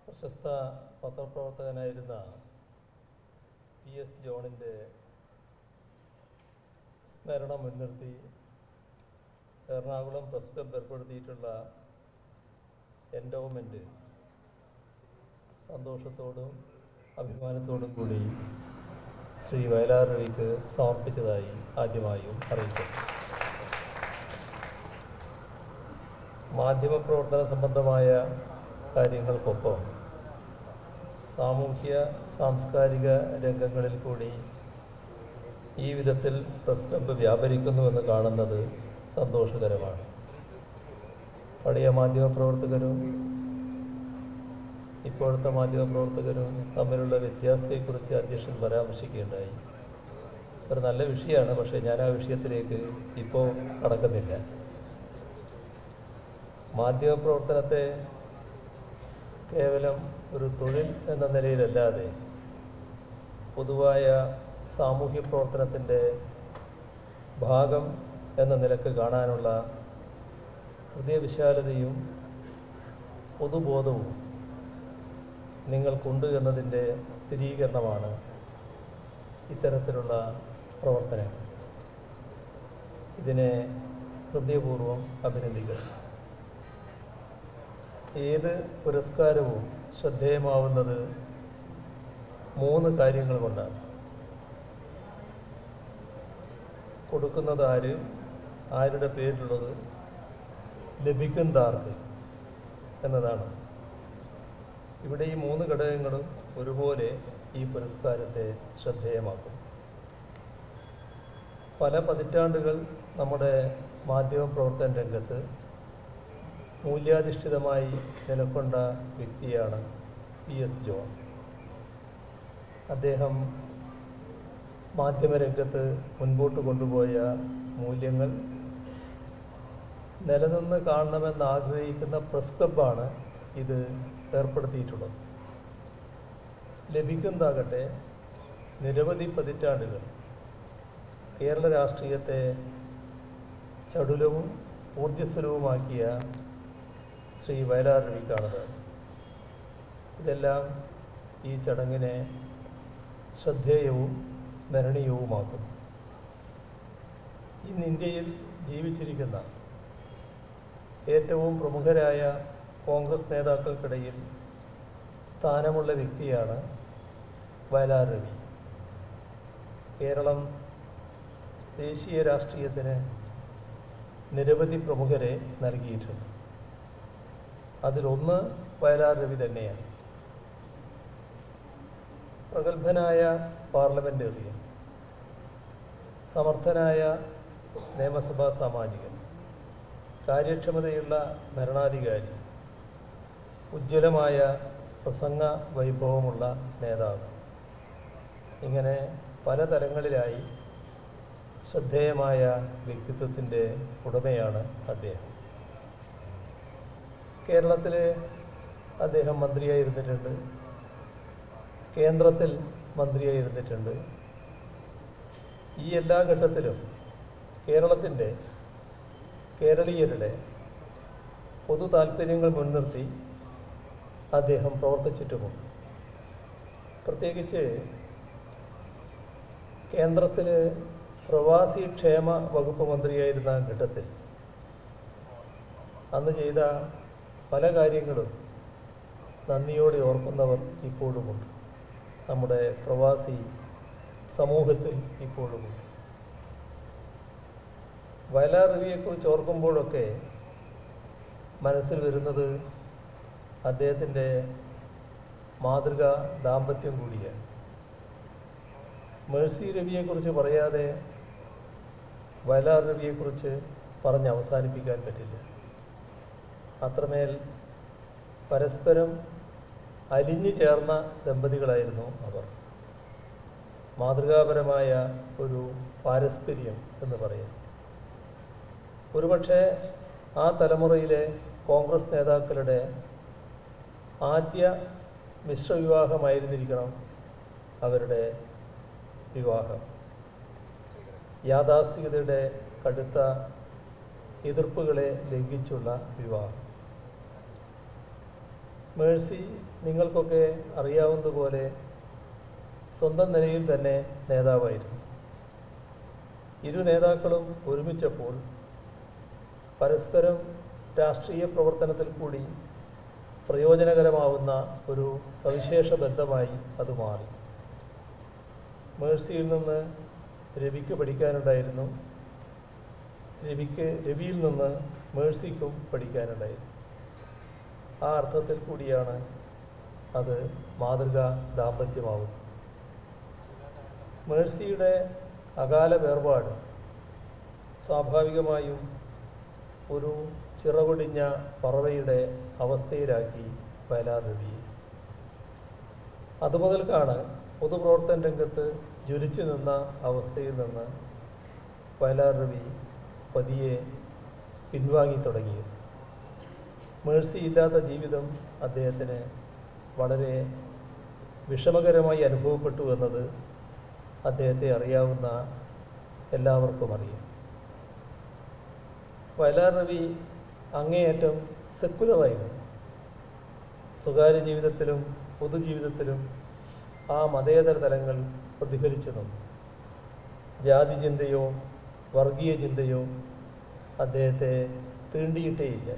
പ്രശസ്ത പത്രപ്രവർത്തകനായിരുന്ന P S ജോണിൻ്റെ സ്മരണ മുൻനിർത്തി എറണാകുളം പ്രസ് ക്ലബ് ഏർപ്പെടുത്തിയിട്ടുള്ള എൻഡോമെൻ്റ് സന്തോഷത്തോടും അഭിമാനത്തോടും കൂടി ശ്രീ വയലാർ രവിക്ക് സമർപ്പിച്ചതായി ആദ്യമായും അറിയിക്കുന്നു മാധ്യമപ്രവർത്തന സംബന്ധമായ കാര്യങ്ങൾക്കൊപ്പം സാമൂഹ്യ സാംസ്കാരിക രംഗങ്ങളിൽ കൂടി ഈ വിധത്തിൽ പ്രസ് ക്ലബ്ബ് വ്യാപരിക്കുന്നുവെന്ന് കാണുന്നത് സന്തോഷകരമാണ് പഴയ മാധ്യമപ്രവർത്തകരും ഇപ്പോഴത്തെ മാധ്യമപ്രവർത്തകരും തമ്മിലുള്ള വ്യത്യാസത്തെക്കുറിച്ച് അധ്യക്ഷൻ പരാമർശിക്കുകയുണ്ടായി ഒരു നല്ല വിഷയമാണ് പക്ഷേ ഞാൻ ആ വിഷയത്തിലേക്ക് ഇപ്പോൾ കടക്കുന്നില്ല മാധ്യമപ്രവർത്തനത്തെ കേവലം ഒരു തൊഴിൽ എന്ന നിലയിലല്ലാതെ പൊതുവായ സാമൂഹ്യ പ്രവർത്തനത്തിൻ്റെ ഭാഗം എന്ന നിലക്ക് കാണാനുള്ള ഹൃദയവിശാലതയും പൊതുബോധവും നിങ്ങൾക്കുണ്ട് എന്നതിൻ്റെ സ്ഥിരീകരണമാണ് ഇത്തരത്തിലുള്ള പ്രവർത്തനം ഇതിനെ ഹൃദയപൂർവ്വം അഭിനന്ദിക്കുന്നു ഏത് പുരസ്കാരവും ശ്രദ്ധേയമാവുന്നത് മൂന്ന് കാര്യങ്ങൾ കൊണ്ടാണ് കൊടുക്കുന്നത് ആര് ആരുടെ പേരിലുള്ളത് ലഭിക്കുന്നതാർക്ക് എന്നതാണ് ഇവിടെ ഈ മൂന്ന് ഘടകങ്ങളും ഒരുപോലെ ഈ പുരസ്കാരത്തെ ശ്രദ്ധേയമാക്കും പല പതിറ്റാണ്ടുകൾ നമ്മുടെ മാധ്യമപ്രവർത്തന രംഗത്ത് മൂല്യാധിഷ്ഠിതമായി നിലകൊണ്ട വ്യക്തിയാണ് പി എസ് ജോൺ അദ്ദേഹം മാധ്യമരംഗത്ത് മുൻപോട്ട് കൊണ്ടുപോയ മൂല്യങ്ങൾ നിലനിന്ന് കാണണമെന്ന് ആഗ്രഹിക്കുന്ന പ്രസ് ക്ലബ്ബാണ് ഇത് ഏർപ്പെടുത്തിയിട്ടുള്ളത് ലഭിക്കുന്നതാകട്ടെ നിരവധി പതിറ്റാണ്ടുകൾ കേരള രാഷ്ട്രീയത്തെ ചടുലവും ഊർജ്ജസ്വലവുമാക്കിയ ശ്രീ വയലാർ രവിക്കാണത് ഇതെല്ലാം ഈ ചടങ്ങിനെ ശ്രദ്ധേയവും സ്മരണീയവുമാക്കും ഇന്ന് ഇന്ത്യയിൽ ജീവിച്ചിരിക്കുന്ന ഏറ്റവും പ്രമുഖരായ കോൺഗ്രസ് നേതാക്കൾക്കിടയിൽ സ്ഥാനമുള്ള വ്യക്തിയാണ് വയലാർ രവി കേരളം ദേശീയ രാഷ്ട്രീയത്തിന് നിരവധി പ്രമുഖരെ നൽകിയിട്ടുണ്ട് അതിലൊന്ന് വയലാർ രവി തന്നെയാണ് പ്രഗത്ഭനായ പാർലമെൻറ്റേറിയൻ സമർത്ഥനായ നിയമസഭാ സാമാജികൻ കാര്യക്ഷമതയുള്ള ഭരണാധികാരി ഉജ്ജ്വലമായ പ്രസംഗ വൈഭവമുള്ള നേതാവ് ഇങ്ങനെ പല തലങ്ങളിലായി ശ്രദ്ധേയമായ വ്യക്തിത്വത്തിൻ്റെ ഉടമയാണ് അദ്ദേഹം കേരളത്തിൽ അദ്ദേഹം മന്ത്രിയായിരുന്നിട്ടുണ്ട് കേന്ദ്രത്തിൽ മന്ത്രിയായിരുന്നിട്ടുണ്ട് ഈ എല്ലാ ഘട്ടത്തിലും കേരളത്തിൻ്റെ കേരളീയരുടെ പൊതു താല്പര്യങ്ങൾ മുൻനിർത്തി അദ്ദേഹം പ്രവർത്തിച്ചിട്ടുമുണ്ട് പ്രത്യേകിച്ച് കേന്ദ്രത്തിൽ പ്രവാസി ക്ഷേമ വകുപ്പ് മന്ത്രിയായിരുന്ന ഘട്ടത്തിൽ അന്ന് ചെയ്ത പല കാര്യങ്ങളും നന്ദിയോടെ ഓർക്കുന്നവർ ഇപ്പോഴുമുണ്ട് നമ്മുടെ പ്രവാസി സമൂഹത്തിൽ ഇപ്പോഴുമുണ്ട് വയലാർ രവിയെക്കുറിച്ച് ഓർക്കുമ്പോഴൊക്കെ മനസ്സിൽ വരുന്നത് അദ്ദേഹത്തിൻ്റെ മാതൃക ദാമ്പത്യം കൂടിയാണ് മേഴ്സി രവിയെക്കുറിച്ച് പറയാതെ വയലാർ രവിയെക്കുറിച്ച് പറഞ്ഞ് അവസാനിപ്പിക്കാൻ പറ്റില്ല അത്രമേൽ പരസ്പരം അലിഞ്ഞു ചേർന്ന ദമ്പതികളായിരുന്നു അവർ മാതൃകാപരമായ ഒരു പാരസ്പര്യം എന്ന് പറയാം ഒരുപക്ഷെ ആ തലമുറയിലെ കോൺഗ്രസ് നേതാക്കളുടെ ആദ്യ മിശ്രവിവാഹമായിരുന്നിരിക്കണം അവരുടെ വിവാഹം യാഥാസ്ഥികതയുടെ കടുത്ത എതിർപ്പുകളെ ലംഘിച്ചുള്ള വിവാഹം മേഴ്സി നിങ്ങൾക്കൊക്കെ അറിയാവുന്നതുപോലെ സ്വന്തം നിലയിൽ തന്നെ നേതാവായിരുന്നു ഇരു നേതാക്കളും ഒരുമിച്ചപ്പോൾ പരസ്പരം രാഷ്ട്രീയ പ്രവർത്തനത്തിൽ കൂടി പ്രയോജനകരമാവുന്ന ഒരു സവിശേഷ ബന്ധമായി അത് മാറി മേഴ്സിയിൽ നിന്ന് രവിക്ക് പഠിക്കാനുണ്ടായിരുന്നു രവിക്ക് രവിയിൽ നിന്ന് മേഴ്സിക്കും പഠിക്കാനുണ്ടായിരുന്നു ആ അർത്ഥത്തിൽ കൂടിയാണ് അത് മാതൃകാ ദാമ്പത്യമാവുന്നത് മേഴ്സിയുടെ അകാല വേർപാട് സ്വാഭാവികമായും ഒരു ചിറകൊടിഞ്ഞ പറവയുടെ അവസ്ഥയിലാക്കി വയലാർ രവിയെ അതുമുതൽക്കാണ് പൊതുപ്രവർത്തന രംഗത്ത് ജ്വലിച്ചു നിന്ന അവസ്ഥയിൽ നിന്ന് വയലാർ രവി പതിയെ പിൻവാങ്ങി തുടങ്ങിയത് മേഴ്സി ഇല്ലാത്ത ജീവിതം അദ്ദേഹത്തിന് വളരെ വിഷമകരമായി അനുഭവപ്പെട്ടു എന്നത് അദ്ദേഹത്തെ അറിയാവുന്ന എല്ലാവർക്കും അറിയാം വയലാർ രവി അങ്ങേയറ്റം സെക്കുലറായിരുന്നു സ്വകാര്യ ജീവിതത്തിലും പൊതുജീവിതത്തിലും ആ മതേതര തലങ്ങൾ പ്രതിഫലിച്ചു നിന്നു ജാതി ചിന്തയോ വർഗീയ ചിന്തയോ അദ്ദേഹത്തെ തീണ്ടിയിട്ടേയില്ല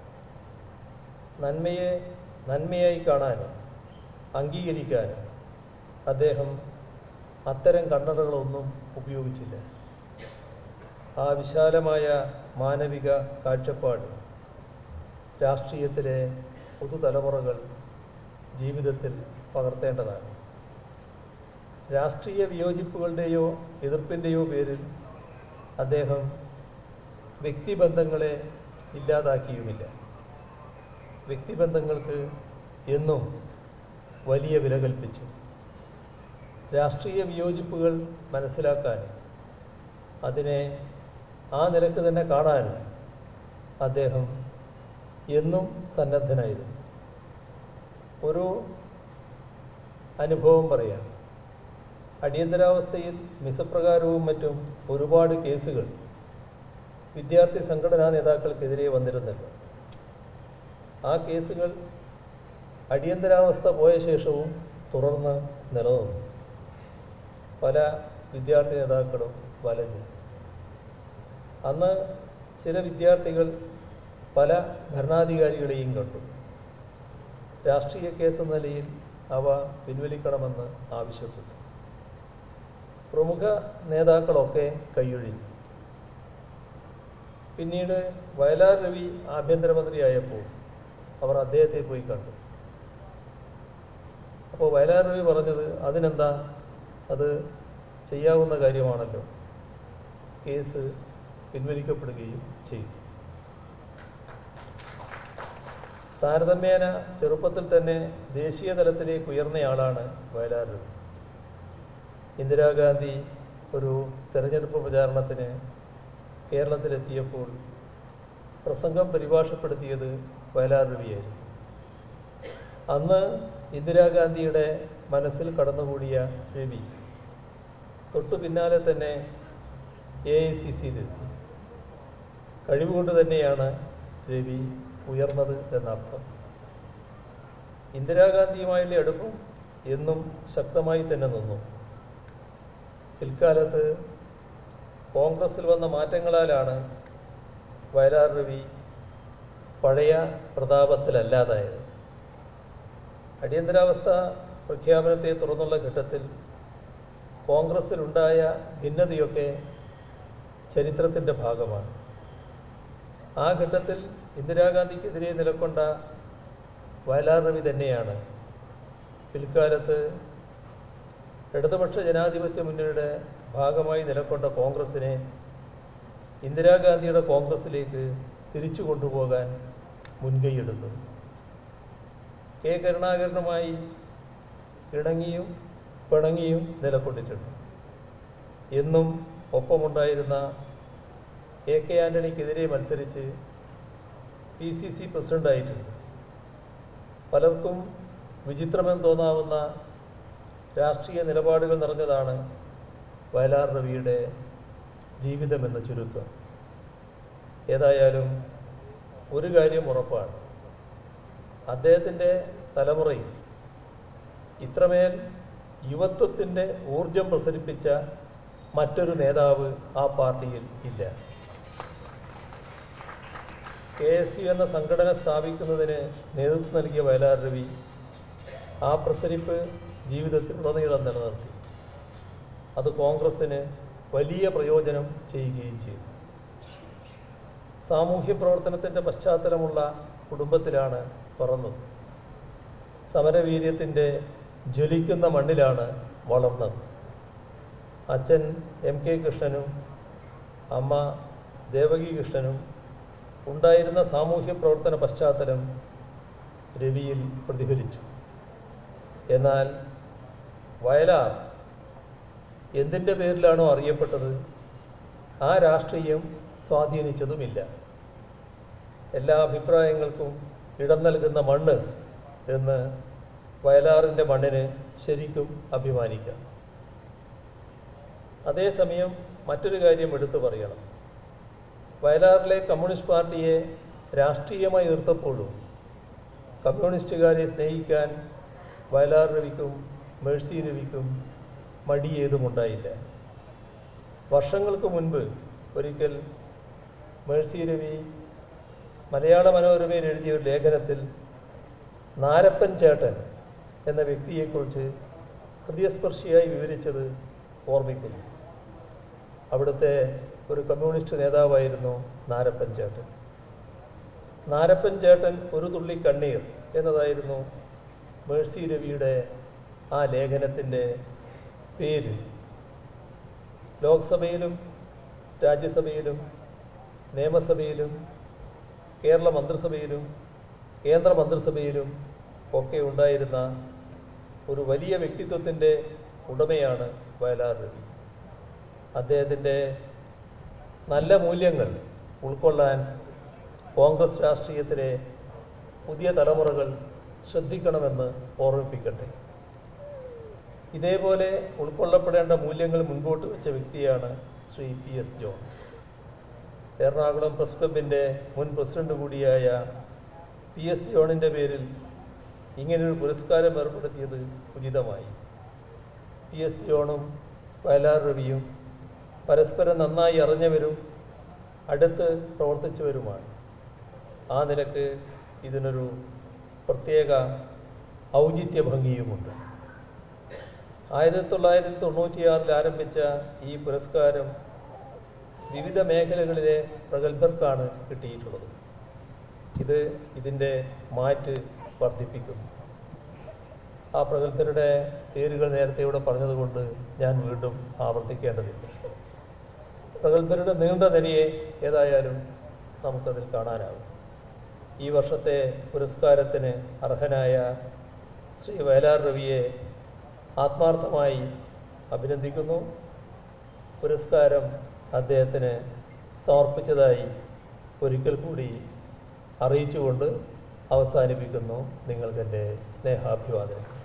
നന്മയെ നന്മയായി കാണാനും അംഗീകരിക്കാനും അദ്ദേഹം അത്തരം കണ്ണടകളൊന്നും ഉപയോഗിച്ചില്ല ആ വിശാലമായ മാനവിക കാഴ്ചപ്പാട് രാഷ്ട്രീയത്തിലെ പുതുതലമുറകൾ ജീവിതത്തിൽ പകർത്തേണ്ടതാണ് രാഷ്ട്രീയ വിയോജിപ്പുകളുടെയോ എതിർപ്പിൻ്റെയോ പേരിൽ അദ്ദേഹം വ്യക്തിബന്ധങ്ങളെ ഇല്ലാതാക്കിയുമില്ല വ്യക്തിബന്ധങ്ങൾക്ക് എന്നും വലിയ വില കൽപ്പിച്ചു രാഷ്ട്രീയ വിയോജിപ്പുകൾ മനസ്സിലാക്കാനും അതിനെ ആ നിലക്ക് തന്നെ കാണാനും അദ്ദേഹം എന്നും സന്നദ്ധനായിരുന്നു ഒരു അനുഭവം പറയാം അടിയന്തരാവസ്ഥയിൽ മിസപ്രകാരവും മറ്റും ഒരുപാട് കേസുകൾ വിദ്യാർത്ഥി സംഘടനാ നേതാക്കൾക്കെതിരെ വന്നിരുന്നല്ലോ ആ കേസുകൾ അടിയന്തരാവസ്ഥ പോയ ശേഷവും തുടർന്ന് നിലനിന്നു പല വിദ്യാർത്ഥി നേതാക്കളും വലഞ്ഞു അന്ന് ചില വിദ്യാർത്ഥികൾ പല ഭരണാധികാരികളെയും കണ്ടു രാഷ്ട്രീയ കേസ് എന്ന നിലയിൽ അവ പിൻവലിക്കണമെന്ന് ആവശ്യപ്പെട്ടു പ്രമുഖ നേതാക്കളൊക്കെ കൈയൊഴിഞ്ഞു പിന്നീട് വയലാർ രവി ആഭ്യന്തരമന്ത്രിയായപ്പോൾ അവർ അദ്ദേഹത്തെ പോയി കണ്ടു അപ്പോൾ വയലാർ രവി പറഞ്ഞത് അതിനെന്താ അത് ചെയ്യാവുന്ന കാര്യമാണല്ലോ കേസ് പിൻവലിക്കപ്പെടുകയും ചെയ്തു താരതമ്യേന ചെറുപ്പത്തിൽ തന്നെ ദേശീയ തലത്തിലേക്ക് ഉയർന്നയാളാണ് വയലാർ രവി ഇന്ദിരാഗാന്ധി ഒരു തെരഞ്ഞെടുപ്പ് പ്രചാരണത്തിന് കേരളത്തിലെത്തിയപ്പോൾ പ്രസംഗം പരിഭാഷപ്പെടുത്തിയത് വയലാർ രവിയായിരുന്നു അന്ന് ഇന്ദിരാഗാന്ധിയുടെ മനസ്സിൽ കടന്നുകൂടിയ രവി തൊട്ടു പിന്നാലെ തന്നെ എ ഐ സി സിയിലെത്തി കഴിവുകൊണ്ട് തന്നെയാണ് രവി ഉയർന്നത് എന്നർത്ഥം ഇന്ദിരാഗാന്ധിയുമായുള്ള അടുപ്പം എന്നും ശക്തമായി തന്നെ നിന്നു പിൽക്കാലത്ത് കോൺഗ്രസിൽ വന്ന മാറ്റങ്ങളാലാണ് വയലാർ രവി പഴയ പ്രതാപത്തിലല്ലാതായത് അടിയന്തരാവസ്ഥ പ്രഖ്യാപനത്തെ തുടർന്നുള്ള ഘട്ടത്തിൽ കോൺഗ്രസ്സിലുണ്ടായ ഭിന്നതയൊക്കെ ചരിത്രത്തിൻ്റെ ഭാഗമാണ് ആ ഘട്ടത്തിൽ ഇന്ദിരാഗാന്ധിക്കെതിരെ നിലക്കൊണ്ട വയലാർ രവി തന്നെയാണ് പിൽക്കാലത്ത് ഇടതുപക്ഷ ജനാധിപത്യ മുന്നണിയുടെ ഭാഗമായി നിലക്കൊണ്ട കോൺഗ്രസിനെ ഇന്ദിരാഗാന്ധിയുടെ കോൺഗ്രസിലേക്ക് തിരിച്ചു കൊണ്ടുപോകാൻ മുൻകൈയെടുത്തു കെ കരുണാകരനുമായി ഇണങ്ങിയും പിണങ്ങിയും നിലകൊണ്ടിട്ടുണ്ട് എന്നും ഒപ്പമുണ്ടായിരുന്ന എ കെ ആന്റണിക്കെതിരെ മത്സരിച്ച് പി സി സി പ്രസിഡൻ്റായിട്ടുണ്ട് പലർക്കും വിചിത്രമെന്ന് തോന്നാവുന്ന രാഷ്ട്രീയ നിലപാടുകൾ നിറഞ്ഞതാണ് വയലാർ രവിയുടെ ജീവിതമെന്ന ചുരുക്കം ഏതായാലും ഒരു കാര്യം ഉറപ്പാണ് അദ്ദേഹത്തിൻ്റെ തലമുറയിൽ ഇത്രമേൽ യുവത്വത്തിൻ്റെ ഊർജം പ്രസരിപ്പിച്ച മറ്റൊരു നേതാവ് ആ പാർട്ടിയിൽ ഇല്ല കെ എസ് യു എന്ന സംഘടന സ്ഥാപിക്കുന്നതിന് നേതൃത്വം നൽകിയ വയലാർ രവി ആ പ്രസരിപ്പ് ജീവിതത്തിൽ ഉടനീളം നിലനിർത്തി അത് കോൺഗ്രസ്സിന് വലിയ പ്രയോജനം ചെയ്യുകയും ചെയ്തു സാമൂഹ്യ പ്രവർത്തനത്തിൻ്റെ പശ്ചാത്തലമുള്ള കുടുംബത്തിലാണ് പിറന്നത് സമരവീര്യത്തിൻ്റെ ജ്വലിക്കുന്ന മണ്ണിലാണ് വളർന്നത് അച്ഛൻ എം കെ കൃഷ്ണനും അമ്മ ദേവകി കൃഷ്ണനും ഉണ്ടായിരുന്ന സാമൂഹ്യ പ്രവർത്തന പശ്ചാത്തലം രവിയിൽ പ്രതിഫലിച്ചു എന്നാൽ വയലാർ എന്തിൻ്റെ പേരിലാണോ അറിയപ്പെട്ടത് ആ രാഷ്ട്രീയം സ്വാധീനിച്ചതുമില്ല എല്ലാ അഭിപ്രായങ്ങൾക്കും ഇടം നൽകുന്ന മണ്ണ് എന്ന് വയലാറിൻ്റെ മണ്ണിന് ശരിക്കും അഭിമാനിക്കാം അതേസമയം മറ്റൊരു കാര്യം എടുത്തു പറയണം വയലാറിലെ കമ്മ്യൂണിസ്റ്റ് പാർട്ടിയെ രാഷ്ട്രീയമായി എതിർത്തപ്പോഴും കമ്മ്യൂണിസ്റ്റുകാരെ സ്നേഹിക്കാൻ വയലാർ രവിക്കും മേഴ്സി രവിക്കും മടിയേതുമുണ്ടായില്ല വർഷങ്ങൾക്ക് മുൻപ് ഒരിക്കൽ മേഴ്സി രവി മലയാള മനോരമയിൽ എഴുതിയ ഒരു ലേഖനത്തിൽ നാരപ്പൻ ചേട്ടൻ എന്ന വ്യക്തിയെക്കുറിച്ച് ഹൃദയസ്പർശിയായി വിവരിച്ചത് ഓർമ്മിക്കുന്നു അവിടുത്തെ ഒരു കമ്മ്യൂണിസ്റ്റ് നേതാവായിരുന്നു നാരപ്പൻ ചേട്ടൻ നാരപ്പൻ ചേട്ടൻ ഒരു തുള്ളി കണ്ണീർ എന്നതായിരുന്നു മേഴ്സി രവിയുടെ ആ ലേഖനത്തിൻ്റെ പേര് ലോക്സഭയിലും രാജ്യസഭയിലും നിയമസഭയിലും കേരള മന്ത്രിസഭയിലും കേന്ദ്ര മന്ത്രിസഭയിലും ഒക്കെ ഉണ്ടായിരുന്ന ഒരു വലിയ വ്യക്തിത്വത്തിൻ്റെ ഉടമയാണ് വയലാർ രവി അദ്ദേഹത്തിൻ്റെ നല്ല മൂല്യങ്ങൾ ഉൾക്കൊള്ളാൻ കോൺഗ്രസ് രാഷ്ട്രീയത്തിലെ പുതിയ തലമുറകൾ ശ്രദ്ധിക്കണമെന്ന് ഓർമ്മിപ്പിക്കട്ടെ ഇതേപോലെ ഉൾക്കൊള്ളപ്പെടേണ്ട മൂല്യങ്ങൾ മുൻപോട്ട് വെച്ച വ്യക്തിയാണ് Shri P S John Ernakulam press ക്ലബിൻ്റെ മുൻ പ്രസിഡന്റ് കൂടിയായ പി എസ് ജോണിൻ്റെ പേരിൽ ഇങ്ങനൊരു പുരസ്കാരം ഏർപ്പെടുത്തിയത് ഉചിതമായി പി എസ് ജോണും വയലാർ രവിയും പരസ്പരം നന്നായി അറിഞ്ഞവരും അടുത്ത് പ്രവർത്തിച്ചവരുമാണ് ആ നിലക്ക് ഇതിനൊരു പ്രത്യേക ഔചിത്യ ഭംഗിയുമുണ്ട് ആയിരത്തി തൊള്ളായിരത്തി തൊണ്ണൂറ്റിയാറിൽ ആരംഭിച്ച ഈ പുരസ്കാരം വിവിധ മേഖലകളിലെ പ്രഗത്ഭർക്കാണ് കിട്ടിയിട്ടുള്ളത് ഇത് ഇതിൻ്റെ മാറ്റ് വർദ്ധിപ്പിക്കുന്നു ആ പ്രഗത്ഭരുടെ പേരുകൾ നേരത്തെ ഇവിടെ പറഞ്ഞതുകൊണ്ട് ഞാൻ വീണ്ടും ആവർത്തിക്കേണ്ടതില്ല പ്രഗത്ഭരുടെ നീണ്ട നിരയെ ഏതായാലും നമുക്കതിൽ കാണാനാകും ഈ വർഷത്തെ പുരസ്കാരത്തിന് അർഹനായ ശ്രീ വയലാർ രവിയെ ആത്മാർത്ഥമായി അഭിനന്ദിക്കുന്നു പുരസ്കാരം അദ്ദേഹത്തിന് സമർപ്പിച്ചതായി ഒരിക്കൽ കൂടി അറിയിച്ചുകൊണ്ട് അവസാനിപ്പിക്കുന്നു നിങ്ങൾക്കെൻ്റെ സ്നേഹാഭിവാദനം